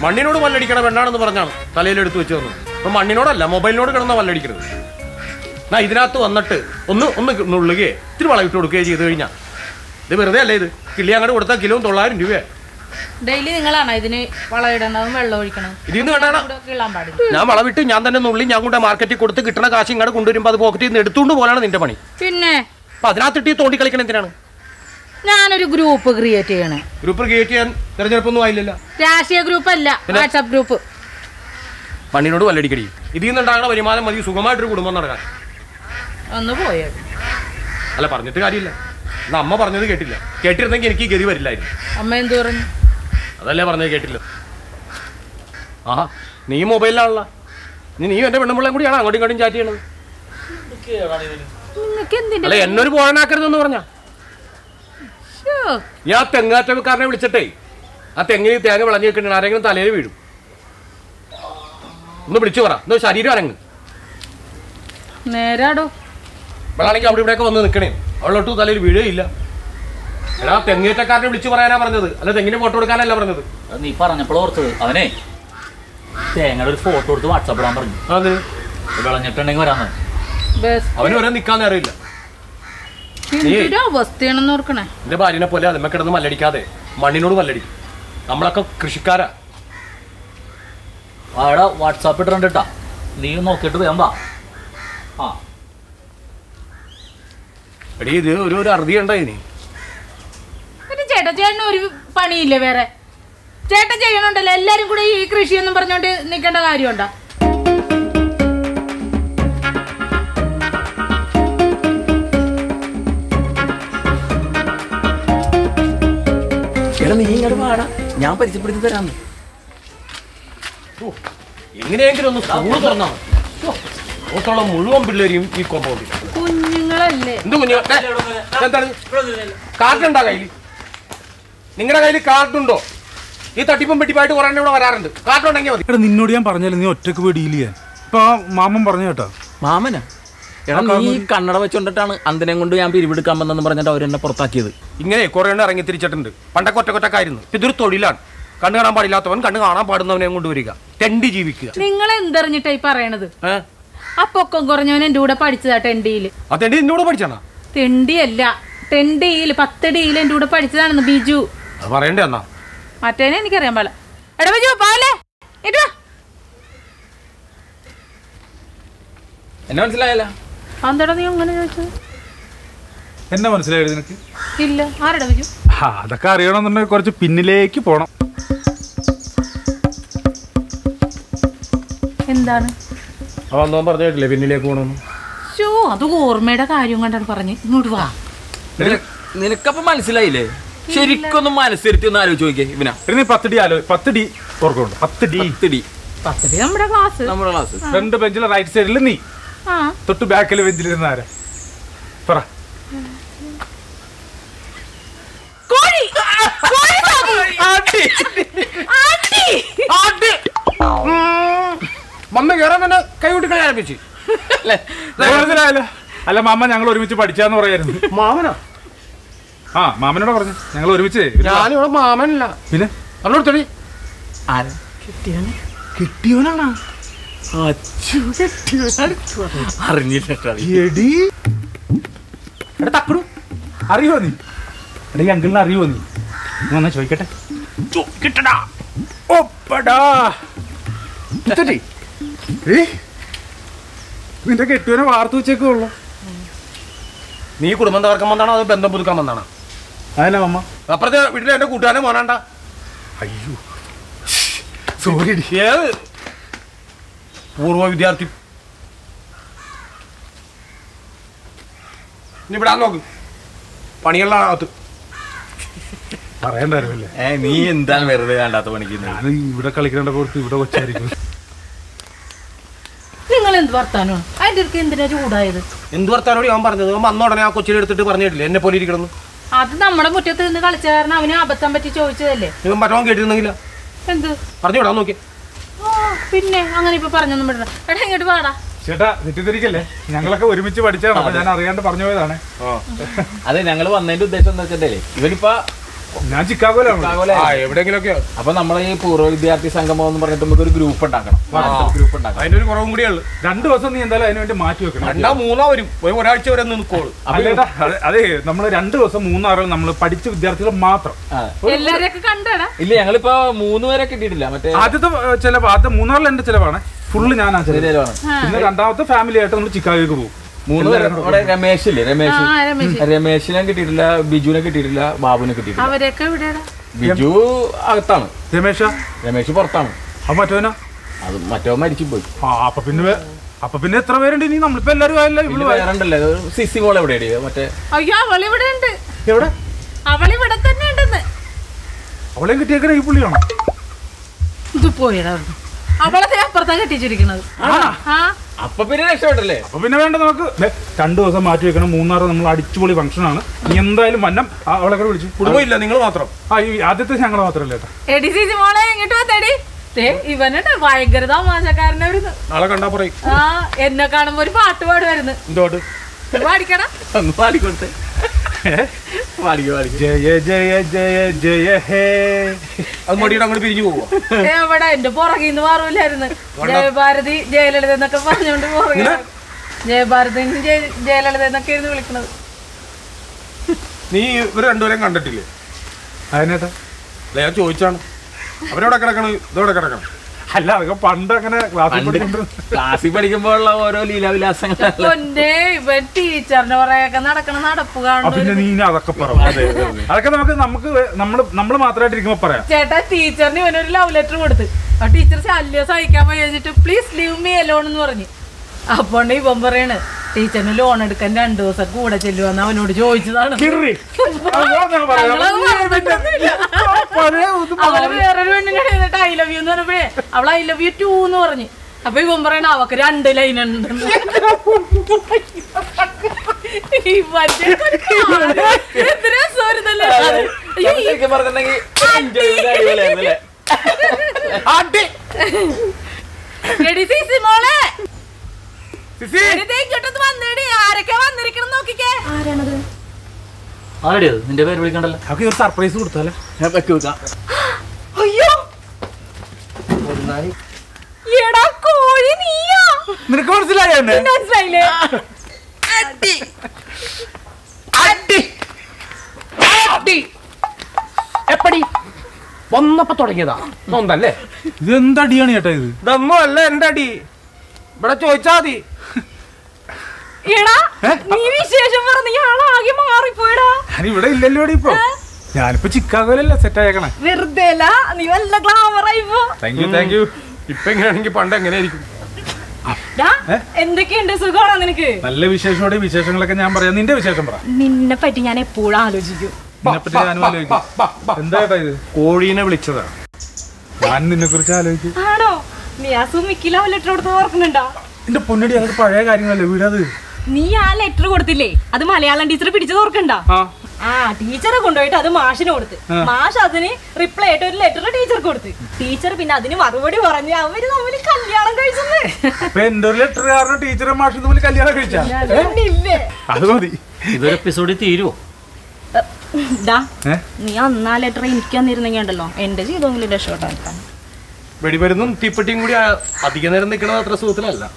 മണ്ണിനോട് വല്ലടിക്കണ പെണ്ണാണെന്ന് പറഞ്ഞാണ് തലയിലെടുത്ത് വെച്ച് തന്നത് അപ്പൊ മണ്ണിനോടല്ല മൊബൈലിനോട് കിടന്ന വല്ലടിക്കരുത് എന്നാ ഇതിനകത്ത് വന്നിട്ട് ഒന്ന് ഒന്ന് നുള്ളുകയെ ഇത്തിരി വളവിട്ട് കൊടുക്കുകയോ ചെയ്ത് കഴിഞ്ഞാൽ ഇത് വെറുതെ അല്ലേ ഇത് കിള്ളി അങ്ങോട്ട് കൊടുത്താൽ കിലോ തൊള്ളായിരം രൂപയാണ് ഡെയിലി നിങ്ങളാണ് ഇതിന് വളമിടണതും വെള്ളം ഒഴിക്കണതും ഇതിൽ നിന്ന് കണ്ടാണ് ഇവിടെ കിള്ളാൻ പാടില്ല ഞാൻ വളവിട്ട് ഞാൻ തന്നെ നുള്ളി ഞാൻ കൊണ്ട് മാർക്കറ്റിൽ കൊടുത്ത് കിട്ടണ കാശ് ഇങ്ങോട്ട് കൊണ്ടുവരുമ്പോൾ അത് പോക്കറ്റിൽ നിന്ന് എടുത്തുകൊണ്ട് പോലാണ് നിന്റെ പണി പിന്നെ അപ്പൊ അതിനകത്തിട്ട് ഈ തോണ്ടി കളിക്കണ എന്തിനാണ് ഞാനൊരു ഗ്രൂപ്പ് ക്രിയേറ്റ് ചെയ്യണേ ഗ്രൂപ്പ് ക്രിയേറ്റ് ചെയ്യാൻ തെരഞ്ഞെടുപ്പൊന്നും ആയില്ലല്ലോ രാഷ്ട്രീയ ഗ്രൂപ്പ് അല്ല വാട്സാപ്പ് ഗ്രൂപ്പ് മണ്ണിനോട് വല്ലടിക്കടി ഇതിൽ നിന്നുണ്ടാകുന്ന വരുമാനം മതി സുഖമായിട്ടൊരു കുടുംബം നടക്കാൻ ഒന്ന് പോയത് അല്ല പറഞ്ഞിട്ട് കാര്യമില്ല എന്നാ അമ്മ പറഞ്ഞത് കേട്ടില്ല കേട്ടിരുന്നെങ്കിൽ എനിക്ക് ഈ ഗതി വരില്ലായിരുന്നു അമ്മ എന്തു പറഞ്ഞു അതല്ലേ പറഞ്ഞത് കേട്ടില്ല ആഹാ നീ മൊബൈലിലാണല്ലോ നീ നീ എന്റെ പെണ്ണുമ്പിള്ളയും കൂടിയാണ് അങ്ങോട്ടും ഇങ്ങോട്ടും ചാറ്റ് ചെയ്യണത് നിങ്ങൾക്ക് എന്തിന്റെ അല്ല എന്നൊരു പോഴനാക്കരുതെന്ന് പറഞ്ഞ ശ്ശോ, ഞാൻ തെങ്ങാറ്റക്കാരനെ വിളിച്ചിട്ടേ ആ തെങ്ങിന് തേങ്ങ വിളഞ്ഞു വെക്കണ ആരെങ്കിലും തലയിൽ വീഴും ഒന്ന് വിളിച്ചു പറ എന്തോ ശരീരം അനങ്ങ് നേരാടോ വെള്ളാണെങ്കിൽ അവിടെ ഇവിടെയൊക്കെ വന്ന് നിൽക്കണേ അവളൊട്ട് തലയിൽ വീഴുകയില്ല എടാ തെങ്ങേറ്റക്കാരനെ വിളിച്ചു പറയാനാ പറഞ്ഞത് അല്ല തെങ്ങിന് ഫോട്ടോ എടുക്കാനല്ല പറഞ്ഞത് അത് നീ പറഞ്ഞപ്പോൾ ഓർത്തത് അവനെ തേങ്ങയുടെ ഒരു ഫോട്ടോ എടുത്ത് വാട്സാപ്പ് ഇടാൻ പറഞ്ഞു അത് വിളഞ്ഞിട്ടുണ്ടെങ്കിൽ വരാന്ന് ബസ് അവന് വരെ നിൽക്കാൻ നേരമില്ല എന്തൊരു അവസ്ഥയാണെന്ന് ഓർക്കണേ എന്റെ ഭാര്യനെ പോലെ അതിന്മേ കിടന്ന് മല്ലടിക്കാതെ മണ്ണിനോട് മല്ലടിക്കും നമ്മളൊക്കെ കൃഷിക്കാരാ അവിടെ വാട്സാപ്പ് ഇട്ടിട്ടുണ്ട് കേട്ടാ നീ നോക്കിയിട്ട് വേഗം വാ ആ എടീ ഇത് ഒരു ഒരു അറുതി ഉണ്ടോ ഇനി പിന്നെ ചേട്ടാ ചേട്ടന് ഒരു പണിയില്ലേ വേറെ ചേട്ടൻ ചെയ്യണുണ്ടല്ലോ എല്ലാരും കൂടെ ഈ കൃഷി എന്നും പറഞ്ഞോണ്ട് നിൽക്കേണ്ട കാര്യമുണ്ടോ എടാ നീ ഇങ്ങോട്ട് വാടാ ഞാൻ പരിചയപ്പെടുത്തി തരാന്ന് ഓ, എങ്ങനെയെങ്കിലും ഒന്ന് സ്കൂൾ തുറന്നാ ഓട്ടുള്ള മുഴുവൻ പിള്ളേരെയും ഈ കോമ്പൗണ്ടിൽ കുഞ്ഞുങ്ങളല്ലേ എന്ത് കുഞ്ഞു ദേ, എന്താണ് കാർഡുണ്ടോ കയ്യിൽ നിങ്ങളുടെ കയ്യിൽ കാർഡുണ്ടോ ഈ തട്ടിപ്പും വെട്ടിപ്പായിട്ട് കുറെ എണ്ണം ഇവിടെ വരാറുണ്ട് കാർഡ് ഉണ്ടെങ്കിൽ മതി എടാ നിന്നോട് ഞാൻ പറഞ്ഞാലും നീ ഒറ്റക്ക് പോയി ഡീൽ ചെയ്യാൻ ഇപ്പൊ ആ മാമൻ പറഞ്ഞു കേട്ടോ മാമനാ എടാ നീ കണ്ണട വെച്ചോണ്ടിട്ടാണ് അന്തനെ കൊണ്ട് ഞാൻ പിരിവെടുക്കാൻ വന്നെന്ന് പറഞ്ഞിട്ട് അവരെന്നെ പുറത്താക്കിയത് ഇങ്ങനെ കുറെ എണ്ണം ഇറങ്ങി തിരിച്ചിട്ടുണ്ട് പണ്ടൊക്കെ ഒറ്റ ഒറ്റക്കായിരുന്നു ഇതൊരു തൊഴിലാണ് കണ്ണു കാണാൻ പാടില്ലാത്തവൻ കണ്ണ് കാണാൻ പാടുന്നവനെ കൊണ്ടുവരിക തെണ്ടി ജീവിക്കുക നിങ്ങൾ എന്തെറിഞ്ഞിട്ടാ ഈ പറയണത് ഏ ആ പൊക്കം കുറഞ്ഞവൻ എൻ്റെ കൂടെ പഠിച്ചതാ ടെൻഡിയിൽ ആ തെണ്ടി നിന്നോട് പഠിച്ചാണോ തെണ്ടിയല്ല ടെൻഡിയിൽ പത്ത് ഡിയിൽ എൻ്റെ കൂടെ പഠിച്ചതാണെന്ന് ബിജു അത് പറയണ്ടേ എന്നാ മറ്റേനെ എനിക്കറിയാൻ പാടില്ല എടാ ബിജു പാലേ ഇടുവാ എന്നെ മനസ്സിലായല്ല അതെടാ നീ അങ്ങനെ ചോദിച്ചത് എന്നെ മനസ്സിലായത് നിനക്ക് ഇല്ല ആരടാ ബിജു ആ അതൊക്കെ അറിയണമെന്നുണ്ടെങ്കിൽ കുറച്ച് പിന്നിലേക്ക് പോണം എന്താണ് അവ വന്നവൻ പറഞ്ഞു കേട്ടില്ലേ പിന്നിലേക്ക് പോകണമെന്ന് ഷോ അത് ഓർമ്മയുടെ കാര്യം കണ്ടാണ് പറഞ്ഞ് ഇങ്ങോട്ട് വാ നിനക്കപ്പൊ മനസ്സിലായില്ലേ ശരിക്കൊന്നും മനസ്സിരുത്തി ഒന്ന് ആലോചിച്ച് നോക്കിയേ ഇവനാ എടാ നീ പത്ത് ഡി ആലോ പത്ത് ഡി ഓർക്കുന്നുണ്ട് പത്ത് ഡി പത്തിടി പത്തടി നമ്മുടെ ക്ലാസ് നമ്മുടെ ക്ലാസ് രണ്ട് ബെഞ്ചിലെ റൈറ്റ് സൈഡിൽ നീ ആ തൊട്ട് ബാക്കിലെ ബെഞ്ചിലിരുന്ന ആരാ പറ കോഴി കോഴി ബാബു. ആട്ടി. വന്ന് കയറാൻ തന്നെ കൈവിട്ട് കളി ആരംഭിച്ച് അല്ലേ മനസ്സിലായല്ലോ അല്ല മാമ ഞങ്ങൾ ഒരുമിച്ച് പഠിച്ചാന്ന് പറയായിരുന്നു മാമനാ ആ മാമനോട് പറഞ്ഞു ഞങ്ങൾ ഒരുമിച്ച് ഞാനിവിടെ മാമനല്ല പിന്നെ അവളോട് തൊടി ആരാ കിട്ടിയോനാണോ അറിഞ്ഞില്ല എടി എടാ തക്കടു അറിയോ നീ എടാ ഈ അങ്കിളിനെ അറിയോ നീ നീ വന്നാ ചോദിക്കട്ടെ ചോദിക്കട്ടടാ ഒപ്പടാ ഇത്തടി. ഏ? നിന്റെ കെട്ടുവിനെ വാർത്തു വെച്ചേക്കേ ഉള്ളു നീ കുടുംബം തകർക്കാൻ വന്നാണോ അതോ ബന്ധം പുതുക്കാൻ വന്നാണോ അതല്ല മമ്മ അപ്പുറത്തെ വീട്ടിലെ എന്റെ കൂട്ടുകാരനെ മോനാണ്ട അയ്യോ സോറി ഏത് പൂർവ്വ വിദ്യാർത്ഥി ഇനി വിടാൻ നോക്ക് പണിയുള്ള അകത്ത് പറയണ്ടായിരുന്നല്ലേ ഏ നീ എന്താണ് വെറുതെ വേണ്ടാത്ത പണിക്കുന്നത് ഞാൻ ഇവിടെ കളിക്കേണ്ട പുറത്ത് ഇവിടെ കൊച്ചായിരിക്കും നിങ്ങൾ എന്ത് വർത്താനോ അതിന്റെ അടുക്ക് എന്തിനാ ചൂടായത് എന്ത് വർത്താനോട് ഞാൻ പറഞ്ഞത് അവൻ വന്ന ഉടനെ ആ കൊച്ചിനെ എടുത്തിട്ട് പറഞ്ഞിട്ടില്ല എന്നെ പോലെ ഇരിക്കണം അത് നമ്മുടെ മുറ്റത്ത് നിന്ന് കളിച്ച കാരണം അവന് അബദ്ധം പറ്റി ചോദിച്ചതല്ലേ ഇവൻ മറ്റവൻ കേട്ടിരുന്നെങ്കില എന്ത് പറഞ്ഞു വിടാൻ നോക്കി ആ പിന്നെ അങ്ങനെ ഇപ്പൊ പറഞ്ഞൊന്നും വിടണ്ട എടാ ഇങ്ങോട്ട് പാടാ ചേട്ടാ തെറ്റിദ്ധരിക്കല്ലേ ഞങ്ങളൊക്കെ ഒരുമിച്ച് പഠിച്ചാണ് അപ്പൊ ഞാൻ അറിയാണ്ട് പറഞ്ഞു പോയതാണ് അതെ ഞങ്ങൾ വന്നതിന്റെ ഉദ്ദേശം എന്താ വെച്ചിട്ടല്ലേ ഇവനിപ്പോ ഞാൻ ചിക്കാഗോയിലാണ് ചിക്കാഗോയിലെ. ആ എവിടെയെങ്കിലൊക്കെ അപ്പൊ നമ്മളെ ഈ പൂർവ്വ വിദ്യാർത്ഥി സംഗമം എന്ന് പറഞ്ഞിട്ട് നമുക്ക് ഒരു ഗ്രൂപ്പ് ഉണ്ടാക്കണം ഗ്രൂപ്പ് ഉണ്ടാക്കണം അതിന്റെ ഒരു കുറവും കൂടിയേ ഉള്ളു രണ്ടു ദിവസം നീ എന്തായാലും അതിന് വേണ്ടി മാറ്റി വെക്കണം രണ്ടാ മൂന്നാ വരും ഒരു ഒരാഴ്ച വരെ ഒന്ന് നിൽക്കോളൂ അല്ലേടാ അതെ- അതെ നമ്മൾ രണ്ടു ദിവസം മൂന്നാറിൽ നമ്മൾ പഠിച്ച വിദ്യാർത്ഥികൾ മാത്രം ആ. എല്ലാരെയൊക്കെ കണ്ടടാ ഇല്ല ഞങ്ങളിപ്പോ മൂന്ന് പേരെ കിട്ടിയിട്ടില്ല മറ്റേ ആദ്യത്തെ ഏഹ്, ചെലവ് ആദ്യത്തെ മൂന്നാറിൽ എന്റെ ചെലവാണ് ഫുള്ള് ഞാൻ ആ ചെലവ് ചെറിയ പിന്നെ രണ്ടാമത്തെ ഫാമിലി ആയിട്ട് നമ്മൾ ചിക്കാഗോക്ക് പോകും മൂന്ന് പേരെ നമ്മുടെ രമേശ് ഇല്ലേ രമേശ് ആ രമേശ് രമേശിനെ കിട്ടിയിട്ടില്ല ബിജുവിനെ കിട്ടിയിട്ടില്ല ബാബുവിനെ കിട്ടിയിട്ടില്ല അവരൊക്കെ എവിടെയാടാ ബിജു അകത്താണ് രമേശ രമേശ് പുറത്താണ് അപ്പൊ മറ്റവനാ അത് മറ്റോ മരിച്ചു പോയി ആ അപ്പൊ പിന്നെ വേ- അപ്പൊ പിന്നെ എത്ര പേരുണ്ട് ഇനി നമ്മളിപ്പോ എല്ലാരും ആയല്ലോ പിന്നെ ഇവള് വേറെ ഉണ്ടല്ലേ സിസി മോൾ എവിടെയാണ് മറ്റേ അയ്യോ അവളിവിടെ ഉണ്ട് എവിടെ അവളിവിടെ തന്നെ ഉണ്ടെന്ന് അവളെയും കിട്ടിയേക്കണേ ഈ പുള്ളിയാണോ ഇത് പോയടാ അവിടുന്ന്. അവളെ ദേ അപ്പുറത്താ കെട്ടിച്ചിരിക്കണത് ആ അപ്പൊ പിന്നെ രക്ഷപ്പെട്ടല്ലേ അപ്പൊ പിന്നെ വേണ്ട നമുക്ക് ദേ, രണ്ടു ദിവസം മാറ്റി വെക്കണം മൂന്നാറ് നമ്മൾ അടിച്ചുപൊളി ഫംഗ്ഷൻ ആണ് നീ എന്തായാലും വന്നം ആ, അവളെ കൂടെ വിളിച്ചു കുടുംബം ഇല്ല നിങ്ങൾ മാത്രം ആ ഈ ആദ്യത്തെ ഞങ്ങൾ മാത്രമല്ല കേട്ടോ എടി സി സി മോളെ ഇങ്ങോട്ട് വന്നേടി ദേ ഇവനുണ്ട് ഭയങ്കര തമാശക്കാരനായിരുന്നു നാളെ കണ്ടാ പറയും ആ എന്നെ കാണുമ്പോ ഒരു പാട്ട് പാടുമായിരുന്നു എന്തോട്ട് പാടിക്കടാ ഒന്ന് പാടിക്കൊടുത്തേ പാടിക്കോ പാടിക്കോ ജയ ജയ ജയ ജയ ഹേ അത് മടിയുടെ അങ്ങോട്ട് പിരിഞ്ഞു പോവുക എവിടെ എന്റെ പുറകിന്ന് മാറൂലായിരുന്നു ജയഭാരതി ജയലളിത എന്നൊക്കെ പറഞ്ഞോണ്ട് പുറകെ ജയഭാരതി ജയ- ജയലളിത എന്നൊക്കെ ആയിരുന്നു വിളിക്കണത് നീ ഇവർ രണ്ടുപേരെയും കണ്ടിട്ടില്ലേ അതിനേട്ടാ അല്ല ഞാൻ ചോദിച്ചാണ് അവരെവിടെ കിടക്കണ് ഇതെവിടെ കിടക്കണം അല്ല അതൊക്കെ പണ്ട് അങ്ങനെ ക്ലാസ്സിൽ പണ്ട് പഠിക്കൊണ്ടിരുന്ന ക്ലാസ്സിൽ പഠിക്കുമ്പോഴുള്ള ഓരോ ലീലാവിലാസങ്ങൾ പൊന്നെ ഇവൻ ടീച്ചറിന്റെ പുറകെയൊക്കെ നടക്കണ നടപ്പ് ആ, പിന്നെ കാണുന്നു നീ ഇനി അതൊക്കെ പറ അതൊക്കെ നമുക്ക് നമുക്ക് നമ്മൾ നമ്മൾ മാത്രമായിട്ട് ഇരിക്കുമ്പോ പറയാം ചേട്ടാ ടീച്ചറിന് ഇവനൊരു ലവ് ലെറ്റർ കൊടുത്ത് ആ ടീച്ചർ ശല്യം സഹിക്കാൻ വയ്യാഞ്ഞിട്ട് പ്ലീസ് ലീവ് മീ അലോൺ എന്ന് പറഞ്ഞു അപ്പോൾ ഇവൻ പറയണ് ടീച്ചറിന് ലോൺ എടുക്കാൻ രണ്ടു ദിവസം കൂടെ ചെല്ലുവന്ന് അവനോട് ചോദിച്ചതാണ് കിറി. അതാ ഞാൻ പറയാം. ഞങ്ങളത് പറഞ്ഞിട്ടൊന്നുമില്ല. പഴയ ഇത് അവള് വേറൊരു പെണ്ണിനെ എഴുതിട്ട് ഐ ലവ് യു എന്ന് പറഞ്ഞപ്പോഴേ അവൾ ഐ ലവ് യു ടു എന്ന് പറഞ്ഞു അപ്പൊ ഇവൻ പറയണ അവക്ക് രണ്ട് ലൈൻ ഉണ്ട് ശരിക്കും പറഞ്ഞിട്ടുണ്ടെങ്കിൽ ഒരു enjoyment അടിപൊളിയായിരുന്നു അല്ലേ? മോളെ എടി, ദേ ഇങ്ങോട്ടൊന്ന് വന്നേടി ആരൊക്കെ വന്നിരിക്കണം നോക്കിക്കേ ആരാണത് ആരുടെ അത് നിന്റെ പേര് വിളിക്കണ്ടല്ലോ അവർക്ക് ഒരു സർപ്രൈസ് കൊടുത്താലേ ഞാൻ വെക്ക് വെക്കാം. അയ്യോ എടാ കോഴി നീയാ നിനക്ക് മനസ്സിലായോ എന്നെ? മനസ്സിലായില്ലേ എപ്പടി വന്നപ്പോ തുടങ്ങിയതാ ഒന്നല്ലേ ഇത് എന്തടിയാണ് ചേട്ടാ ഇത് ഇതൊന്നും അല്ല എന്റെ അടി ഇവിടെ ചോദിച്ചാ മതി എടാ നീ വിശേഷം പറഞ്ഞ ആളാകെ മാറിപ്പോയടാ ഞാൻ ഇവിടെ ഇല്ലല്ലോ ഇവിടെ ഇപ്പൊ ഞാനിപ്പോ ചിക്കാഗോയിലല്ലേ സെറ്റ് ആയേക്കണേ വെറുതെ അല്ല നീ വല്ല ഗ്ലാമർ ആയിപ്പോ താങ്ക് യു താങ്ക് യു ഇപ്പൊ എങ്ങനെയാണെങ്കിൽ പണ്ട് എങ്ങനെയായിരിക്കും ഡാ, എന്തൊക്കെയുണ്ട് സുഖമാണോ നിനക്ക് നല്ല വിശേഷമോടെ വിശേഷങ്ങളൊക്കെ ഞാൻ പറയാം നിന്റെ വിശേഷം പറ നിന്നെ പറ്റി ഞാൻ എപ്പോഴും ആലോചിക്കും നിന്നെപ്പറ്റി ഞാനും ആലോചിക്കും എന്താ ചേട്ടാ ഇത് കോഴീനെ വിളിച്ചതാണ് ഞാൻ നിന്നെ കുറിച്ച് ആലോചിക്കും ആണോ നീ ആ സുമിക്ക് ലവ് ലെറ്റർ കൊടുത്ത് ഓർക്കുന്നുണ്ടോ എന്റെ പൊന്നടി അതൊക്കെ പഴയ കാര്യങ്ങളല്ലേ വീടത് നീ ആ ലെറ്റർ കൊടുത്തില്ലേ അത് മലയാളം ടീച്ചർ പിടിച്ചത് ഓർക്കണ്ട ആ ആ ടീച്ചറെ കൊണ്ടുപോയിട്ട് അത് മാഷിന് കൊടുത്ത് മാഷ് അതിന് റിപ്ലൈ ആയിട്ട് ഒരു ലെറ്റർ ടീച്ചർക്ക് കൊടുത്ത് ടീച്ചർ പിന്നെ അതിന് മറുപടി പറഞ്ഞ് അവര് തമ്മിൽ കല്യാണം കഴിച്ചെന്ന് അപ്പൊ എന്റെ ഒരു ലെറ്റർ കാരണം ടീച്ചറെ മാഷും തമ്മിൽ കല്യാണം കഴിച്ചാ ഇല്ലേ അത് മതി ഇതൊരു എപ്പിസോഡിൽ തീരുവോ ഡാ ഏ നീ അന്നാ ലെറ്റർ എനിക്ക് തന്നിരുന്നെങ്കിൽ ഉണ്ടല്ലോ എന്റെ ജീവിതമെങ്കിലും രക്ഷപ്പെട്ടാൻ വെടിമരുന്നും തീപ്പെട്ടിയും കൂടി ആ- അധിക നേരം നിൽക്കണത് അത്ര സുഖത്തിലല്ല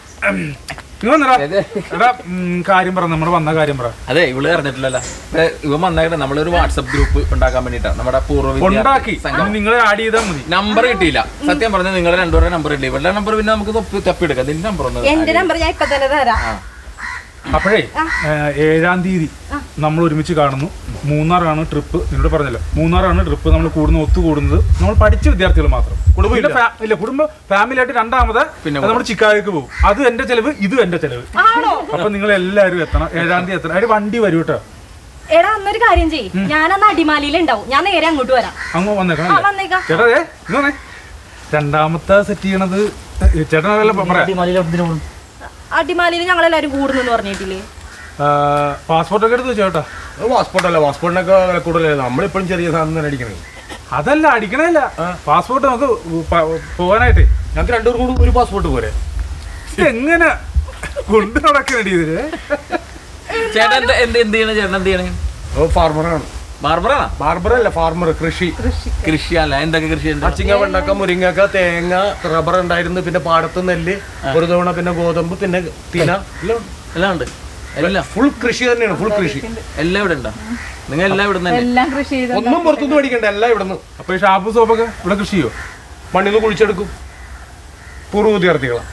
നീ വന്നടാ എടാ ഉം, കാര്യം പറ നമ്മൾ വന്ന കാര്യം പറ അതെ ഇവള് അറിഞ്ഞിട്ടില്ലല്ലോ ഇപ്പൊ ഇവൻ വന്നേക്കണേ നമ്മളൊരു വാട്സപ്പ് ഗ്രൂപ്പ് ഉണ്ടാക്കാൻ വേണ്ടിട്ടാണ് നമ്മുടെ പൂർവ്വ ഉണ്ടാക്കി നിങ്ങൾ ആഡ് ചെയ്താൽ മതി നമ്പർ കിട്ടിയില്ല സത്യം പറഞ്ഞാൽ നിങ്ങളുടെ രണ്ടുപേരുടെ നമ്പർ ഇല്ല ഇവളുടെ നമ്പർ പിന്നെ നമുക്ക് തപ്പി തപ്പിയെടുക്കാം നിന്റെ നമ്പർ ഒന്ന് എന്റെ നമ്പർ ഞാൻ ഇപ്പൊ തന്നെ തരാം അപ്പോഴേ ഏ, ഏഴാം തീയതി നമ്മൾ ഒരുമിച്ച് കാണുന്നു മൂന്നാറാണ് ട്രിപ്പ് നിന്നോട് പറഞ്ഞല്ലോ മൂന്നാറാണ് ട്രിപ്പ് നമ്മൾ കൂടുന്ന ഒത്തുകൂടുന്നത് നമ്മൾ പഠിച്ച വിദ്യാർത്ഥികൾ മാത്രം കുടുംബം ഇല്ല ഫാ- ഇല്ല കുടുംബം ഫാമിലി ആയിട്ട് രണ്ടാമത് പിന്നെ നമ്മൾ ചിക്കാഗോക്ക് പോകും അത് എന്റെ ചെലവ് ഇതും എന്റെ ചെലവ് ആണോ അപ്പൊ നിങ്ങൾ എല്ലാവരും എത്തണം ഏഴാം തീയതി എത്തണം അതിന് വണ്ടി വരും കേട്ടോ എടാ അന്നൊരു കാര്യം ചെയ്യ് ഞാനന്ന് അടിമാലിയിൽ ഉണ്ടാവും ഞാൻ നേരെ അങ്ങോട്ട് വരാം അങ്ങ് വന്നേക്കണം ആ അല്ലേ? വന്നേക്കാം ചേട്ടാ ഏ ഇന്ന് വന്നേ രണ്ടാമത്തെ സെറ്റ് ചെയ്യണത് ചേട്ടൻ അതല്ല പറയാം മലയാളത്തിന് പോകും അടിമാലിയിൽ ഞങ്ങൾ എല്ലാരും കൂടുന്നു പറഞ്ഞിട്ടില്ലേ പാസ്പോർട്ട് ഒക്കെ എടുത്ത് വെച്ചോ കേട്ടോ പാസ്പോർട്ട് അല്ല പാസ്പോർട്ടിനൊക്കെ വില കൂടുതലല്ലേ നമ്മളിപ്പോഴും ചെറിയ സാധനം തന്നെ അടിക്കണേ അതല്ല അടിക്കണല്ല പാസ്പോർട്ട് നമുക്ക് പ- പോകാനായിട്ട് ഞങ്ങൾക്ക് രണ്ടുപേർ കൂടി ഒരു പാസ്പോർട്ട് പോരെ എങ്ങനെ കൊണ്ടു നടക്കണടി ഇതില് ചേട്ടൻ എന്ത് എന്ത് എന്ത് ചെയ്യണം ചേട്ടൻ എന്ത് ചെയ്യണം ഓ ഫാർമറാണ് ബാർബറാണോ ബാർബർ അല്ല ഫാർമർ കൃഷി കൃഷിയല്ല എന്തൊക്കെ കൃഷിയുണ്ട് അച്ചിങ്ങ വെണ്ടക്ക മുരിങ്ങക്ക തേങ്ങ റബ്ബർ ഉണ്ടായിരുന്നു പിന്നെ പാടത്ത് നെല്ല് ഒരു തവണ പിന്നെ ഗോതമ്പ് പിന്നെ തിന എല്ലാം ഉണ്ട് എല്ലാം ഫുൾ കൃഷി തന്നെയാണ് ഫുൾ കൃഷി എല്ലാം ഇവിടെ ഉണ്ടോ നിങ്ങൾ എല്ലാം ഇവിടെ തന്നെ എല്ലാം കൃഷി ചെയ്ത് ഒന്നും പുറത്തുനിന്ന് മേടിക്കണ്ട എല്ലാം ഇവിടുന്ന് അപ്പൊ ഈ ഷാപ്പ് സോപ്പൊക്കെ ഇവിടെ കൃഷി ചെയ്യോ മണ്ണിന്ന് കുഴിച്ചെടുക്കും പൂർവ്വ വിദ്യാർത്ഥികളാ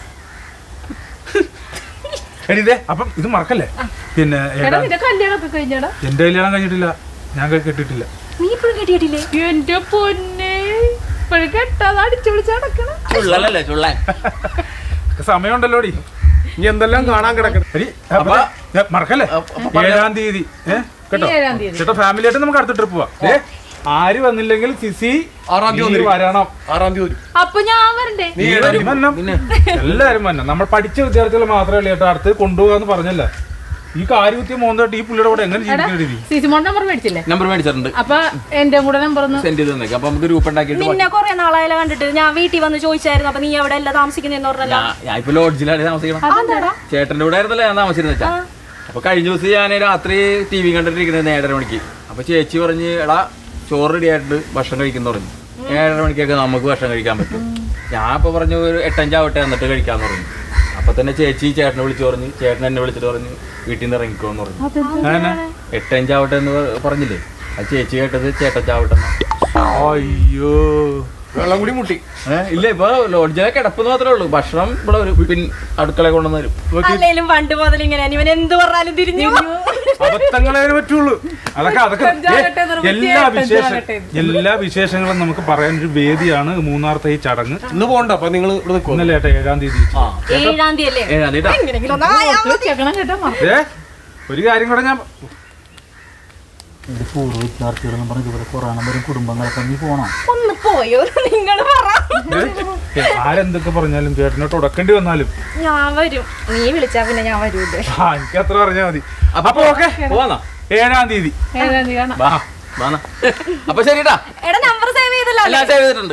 എടീതേ അപ്പം ഇത് മറക്കല്ലേ പിന്നെ എടാ ഏതാ- നിന്റെ കല്യാണമൊക്കെ കഴിഞ്ഞടാ എന്റെ കല്യാണം കഴിഞ്ഞിട്ടില്ല ഞാൻ കെ- കെട്ടിയിട്ടില്ല നീ ഇപ്പോഴും കെട്ടിയിട്ടില്ലേ എന്റെ പൊന്നെ ഇപ്പഴും കെട്ടാതെ അടിച്ചു വിളിച്ച് നടക്കണം ചുള്ളലല്ലേ ചുള്ളൻ സമയമുണ്ടല്ലോ ഡി ഇനി എന്തെല്ലാം കാണാൻ കിടക്കണം എടി, അപ്പൊ ഞാൻ മറക്കല്ലേ ഏഴാം തീയതി ഏ കേട്ടോ ഈ ഏഴാം തീയതി ചേട്ടാ ഫാമിലി ആയിട്ട് നമുക്ക് അടുത്ത ട്രിപ്പ് പോവാം ഏ ആര് വന്നില്ലെങ്കിൽ സിസി ആറാം തീയതി നീ വന്നിരിക്കും. വരണം ആറാം തീയതി വരും. അപ്പൊ ഞാൻ വരണ്ടേ നീ നീ ഏഴാം വരണം. എല്ലാരും വരണം നമ്മൾ പഠിച്ച വിദ്യാർത്ഥികൾ മാത്രമേ ഉള്ളൂ ചേട്ടാ അടുത്ത് കൊണ്ടുപോകാന്ന് പറഞ്ഞല്ല ഈ കാര്യകുത്തിയ മോന്തോട്ട് ഈ പുള്ളിയുടെ കൂടെ എങ്ങനെ ജീവിക്കേണ്ടി സിസിമോൺ നമ്പർ മേടിച്ചില്ലേ നമ്പർ മേടിച്ചിട്ടുണ്ട് അപ്പൊ എന്റെ കൂടെ നമ്പർ ഒന്ന് സെൻഡ് ചെയ്ത് തന്നേക്കാം അപ്പൊ നമുക്ക് ഗ്രൂപ്പ് ഉണ്ടാക്കിയിട്ട് നിന്നെ കൊറേ നാളായാലും കണ്ടിട്ട് ഞാൻ വീട്ടിൽ വന്ന് ചോദിച്ചായിരുന്നു അപ്പൊ നീ അവിടെ അല്ല താമസിക്കുന്നെന്ന് പറഞ്ഞല്ലോ ഞാൻ- ഞാൻ ഇപ്പൊ ലോഡ്ജിലാണ് താമസിക്കണം അതെന്താടാ ചേട്ടന്റെ കൂടെ ആയിരുന്നല്ലോ ഞാൻ താമസിച്ചിരുന്ന വെച്ചാ അപ്പൊ കഴിഞ്ഞ ദിവസം ഞാൻ രാത്രി ടി വി കണ്ടിട്ടിരിക്കുന്നത് ഏഴര മണിക്ക് അപ്പൊ ചേച്ചി പറഞ്ഞ് എടാ ചോറ് റെഡി ആയിട്ട് ഭക്ഷണം കഴിക്കുന്ന പറഞ്ഞു ഏഴര മണിക്കൊക്കെ നമുക്ക് ഭക്ഷണം കഴിക്കാൻ പറ്റും ഞാൻ ഇപ്പൊ പറഞ്ഞു ഒരു എട്ടഞ്ചാവട്ടെ എന്നിട്ട് കഴിക്കാന്ന് പറഞ്ഞു അപ്പൊ തന്നെ ചേച്ചി ചേട്ടനെ വിളിച്ചു പറഞ്ഞു ചേട്ടൻ എന്നെ വിളിച്ചിട്ട് പറഞ്ഞു വീട്ടിൽ നിന്ന് ഇറങ്ങിക്കോന്ന് പറഞ്ഞു എട്ടഞ്ചാവട്ടെ എന്ന് പ- പറഞ്ഞില്ലേ അത് ചേച്ചി കേട്ടത് ചേട്ടഞ്ചാവട്ടെ എന്നാ. അയ്യോ വെള്ളം കൂടി മുട്ടി ഏ, ഇല്ല ഇപ്പൊ ലോഡ്ജിലെ കിടപ്പെന്ന് മാത്രമേ ഉള്ളൂ ഭക്ഷണം ഇവിടെ ഒരു പിൻ അടുക്കള കൊണ്ടുവന്ന് തരും അല്ലേലും പണ്ട് മുതൽ ഇങ്ങനെ ഇവൻ എന്ത് പറഞ്ഞാലും തിരിഞ്ഞു അബദ്ധങ്ങളെ പറ്റുള്ളൂ അതൊക്കെ അതൊക്കെ അഞ്ചാകട്ടെ ഏ, നിർബന്ധി എല്ലാ വിശേഷ അഞ്ചാകട്ടെ. എല്ലാ വിശേഷങ്ങളും നമുക്ക് പറയാൻ ഒരു വേദിയാണ് മൂന്നാറത്തെ ഈ ചടങ്ങ് ഇന്ന് പോകണ്ട അപ്പൊ നിങ്ങൾ ഇവിടെ നിൽക്കും ഇന്നലെ ഏട്ടാ ഏഴാം തീയതി ഏഴാം തീയതി അല്ലേ ഏ, അതേട്ടാ. എങ്ങനെയെങ്കിലും ഒന്ന് ആയാ മതി. വെച്ചേക്കണം കേട്ടോ മ. ഏ ഒരു കാര്യം കൂടെ ഞാൻ ഇത് പൂർവ്വ വിദ്യാർത്ഥികളെന്ന് പറഞ്ഞ് ഇവിടെ കുറേ വരും കുടുംബങ്ങളൊക്കെ നീ പോണം ഒന്ന് പോയോ നിങ്ങൾ പറ ഏ, ആരെന്തൊക്കെ പറഞ്ഞാലും ചേട്ടനോട്ട് ഉടക്കേണ്ടി വന്നാലും ഞാൻ വരും നീ വിളിച്ചാ പിന്നെ ഞാൻ വരൂല്ലേ ആ എനിക്ക് അത്ര പറഞ്ഞാൽ മതി അപ്പൊ ഓക്കെ പോവാന്നാ ഏഴാം തീയതി ഏഴാം തീയതി കാണാം വാ വാന്നാ അപ്പൊ ശരിട്ടാ എടാ നമ്പർ സേവ് ചെയ്തല്ലോ എല്ലാം സേവ് ചെയ്തിട്ടുണ്ട്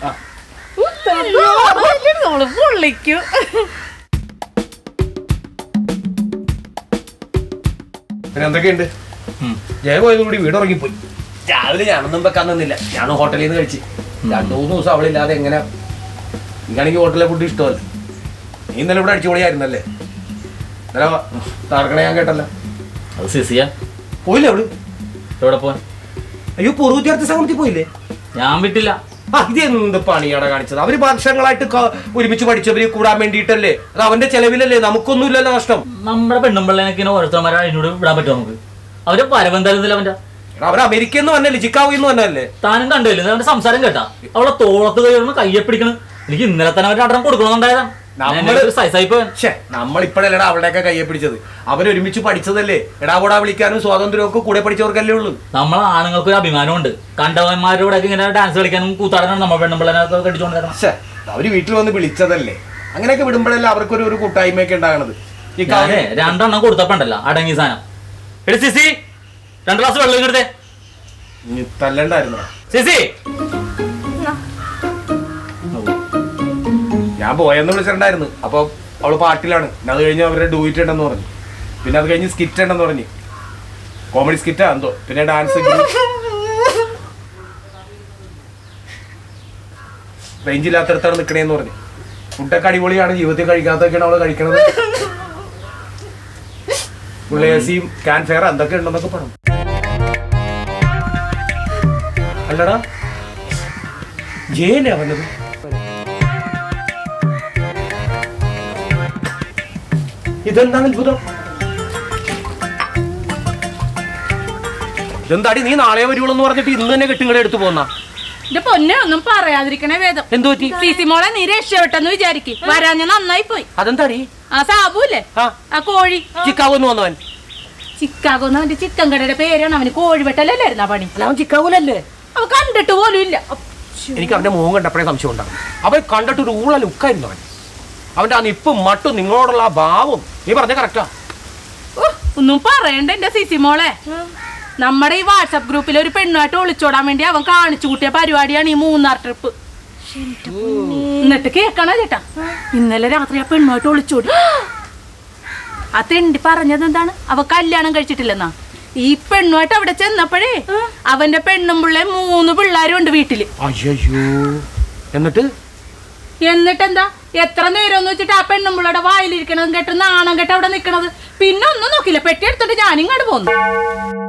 നമ്മള് പൊള്ളിക്കും പിന്നെ എന്തൊക്കെയുണ്ട് ജയ പോയതോടുകൂടി വീട് ഉറങ്ങിപ്പോയി രാവിലെ ഞാനൊന്നും വെക്കാൻ നിന്നില്ല ഞാൻ ഹോട്ടലിൽ നിന്ന് കഴിച്ച് രണ്ടു മൂന്ന് ദിവസം അവളില്ലാതെ എങ്ങനെ എനിക്കാണെങ്കിൽ ഹോട്ടലിലെ ഫുഡ് ഇഷ്ടമല്ല നീ ഇന്നലെ ഇവിടെ അടിച്ചുപൊളിയായിരുന്നല്ലേ ഇന്നലെ താർക്കണ ഞാൻ കേട്ടല്ല അത് സിസിയ പോയില്ലേ അവള് എവിടെ പോവാൻ അയ്യോ പൂർവ്വ വിദ്യാർത്ഥി സംഘത്തിൽ പോയില്ലേ ഞാൻ വിട്ടില്ല ആ ഇത് എന്ത് പണിയാണ് കാണിച്ചത് അവര് വർഷങ്ങളായിട്ട് ക- ഒരുമിച്ച് പഠിച്ചവര് കൂടാൻ വേണ്ടിയിട്ടല്ലേ അത് അവന്റെ ചെലവിലല്ലേ നമുക്കൊന്നുമില്ലല്ലോ നഷ്ടം നമ്മുടെ പെണ്ണുമ്പിള്ളേനൊക്കെ ഇങ്ങനെ ഓരോരുത്തന്മാരെ അതിനോട് വിടാൻ പറ്റുമോ നമുക്ക് അവരെ പരവന്തരത്തില്ല അവന്റെ എടാ, അവര് അമേരിക്കയിൽ നിന്ന് വന്നല്ലേ ചിക്കാഗോയിൽ നിന്ന് വന്നല്ലേ താനും കണ്ടില്ല അവന്റെ സംസാരം കേട്ടാ അവളെ തോളത്ത് കയറുന്ന കയ്യെ പിടിക്കണം എനിക്ക് ഇന്നലെ തന്നെ അവരുടെ അടം കൊടുക്കണമെന്നുണ്ടായതാണ് നമ്മള് സൈസായിപ്പോ ഛേ നമ്മൾ ഇപ്പോഴല്ലടാ അവളുടെയൊക്കെ കയ്യെ പിടിച്ചത് അവരൊരുമിച്ച് പഠിച്ചതല്ലേ എടാ കൂടാ വിളിക്കാനും സ്വാതന്ത്ര്യവും ഒക്കെ കൂടെ പഠിച്ചവർക്കല്ലേ ഉള്ളൂ നമ്മളെ ആണുങ്ങൾക്ക് ഒരു അഭിമാനമുണ്ട് കണ്ടവന്മാരോടൊക്കെ ഇങ്ങനെ ഡാൻസ് കളിക്കാനും കൂത്താടാനും നമ്മൾ പെണ്ണുമ്പിള്ളേനൊക്കെ കടിച്ചുകൊണ്ട് തരണം ഛേ അവര് വീട്ടിൽ വന്ന് വിളിച്ചതല്ലേ അങ്ങനെയൊക്കെ വിടുമ്പോഴല്ലേ അവർക്കൊരു ഒരു കൂട്ടായ്മയൊക്കെ ഉണ്ടാകണത് ഈ കാ- ഞാനേ രണ്ടെണ്ണം കൊടുത്തപ്പണ്ടല്ലോ അടങ്ങി സാധനം എടി സിസി രണ്ട് ഗ്ലാസ് വെള്ളം ഇങ്ങടുത്തേ നീ തല്ലണ്ടായിരുന്നോ സിസി ഞാൻ പോയെന്ന് വിളിച്ചിട്ടുണ്ടായിരുന്നു അപ്പൊ അവള് പാട്ടിലാണ് പിന്നെ അത് കഴിഞ്ഞ് അവരുടെ ഡൂയിറ്റ് ഉണ്ടെന്ന് പറഞ്ഞു പിന്നെ അത് കഴിഞ്ഞ് സ്കിറ്റ് ഉണ്ടെന്ന് പറഞ്ഞു കോമഡി സ്കിറ്റാ എന്തോ പിന്നെ ഡാൻസ് റേഞ്ച് ഇല്ലാത്തടത്താണ് നിക്കണേന്ന് പറഞ്ഞു ഫുഡൊക്കെ അടിപൊളിയാണ് ജീവിതത്തിൽ കഴിക്കാത്തൊക്കെയാണ് അവള് കഴിക്കണത് പുള്ളിയസിയും ക്യാൻ ഫെയർ എന്തൊക്കെ ഉണ്ടെന്നൊക്കെ പറഞ്ഞു അല്ലടാ ജയനെ അവനത് ഇതെന്താണ് അത്ഭുതം ഇതെന്താടി നീ നാളെ വരുവുള്ളൂ എന്ന് പറഞ്ഞിട്ട് ഇന്ന് തന്നെ കെട്ടിങ്ങടെ എടുത്തു പോന്നാ എന്റെ പൊന്നെ ഒന്നും പറയാതിരിക്കണേ വേദം എന്തു പറ്റി സിസി മോളെ നീ രക്ഷപ്പെട്ടെന്ന് വിചാരിക്കും വരാഞ്ഞ നന്നായി പോയി അതെന്താടി ആ സാബുല്ലേ ആ ആ കോഴി ചിക്കാഗോന്ന് വന്നവൻ ചിക്കാഗോ എന്ന് അവന്റെ ചിക്കൻ കടയുടെ പേരാണ് അവന് കോഴി വെട്ടലല്ലായിരുന്നു ആ പണി അല്ല അവൻ ചിക്കാഗോലല്ലേ അവ കണ്ടിട്ട് പോലും ഇല്ല എനിക്ക് അവന്റെ മുഖം കണ്ടപ്പോഴേ സംശയം ഉണ്ടാകും അവൻ കണ്ടിട്ട് ഒരു ഊള ലുക്കായിരുന്നു അവൻ അവന്റെ ആ നിപ്പും മട്ടും നിങ്ങളോടുള്ള ആ ഭാവം നീ പറഞ്ഞ കറക്റ്റാ ഉഹ്, ഒന്നും പറയണ്ട എന്റെ സിസി മോളെ നമ്മുടെ ഈ വാട്സപ്പ് ഗ്രൂപ്പിൽ ഒരു പെണ്ണുമായിട്ട് ഒളിച്ചോടാൻ വേണ്ടി അവൻ കാണിച്ചു കൂട്ടിയ പരിപാടിയാണ് ഈ മൂന്നാർ ട്രിപ്പ് എന്നിട്ട് കേക്കണ ചേട്ടാ ഇന്നലെ രാത്രി ആ പെണ്ണുമായിട്ട് ഒളിച്ചോടി ആ തെണ്ടി പറഞ്ഞത് എന്താണ് അവ കല്യാണം കഴിച്ചിട്ടില്ലെന്നാ ഈ പെണ്ണുമായിട്ട് അവിടെ ചെന്നപ്പോഴേ അവന്റെ പെണ്ണും പിള്ളേ മൂന്ന് പിള്ളേരും ഉണ്ട് വീട്ടില് അയ്യോ എന്നിട്ട് എന്നിട്ടെന്താ എത്ര നേരം എന്ന് വെച്ചിട്ട് ആ പെണ്ണുമ്പിള്ളയുടെ വായിലിരിക്കണതും കേട്ട് നാണം കേട്ട് അവിടെ നിക്കണത് പിന്നെ ഒന്നും നോക്കില്ല പെട്ടി എടുത്തിട്ട് ഞാനിങ്ങോട്ട് പോന്നു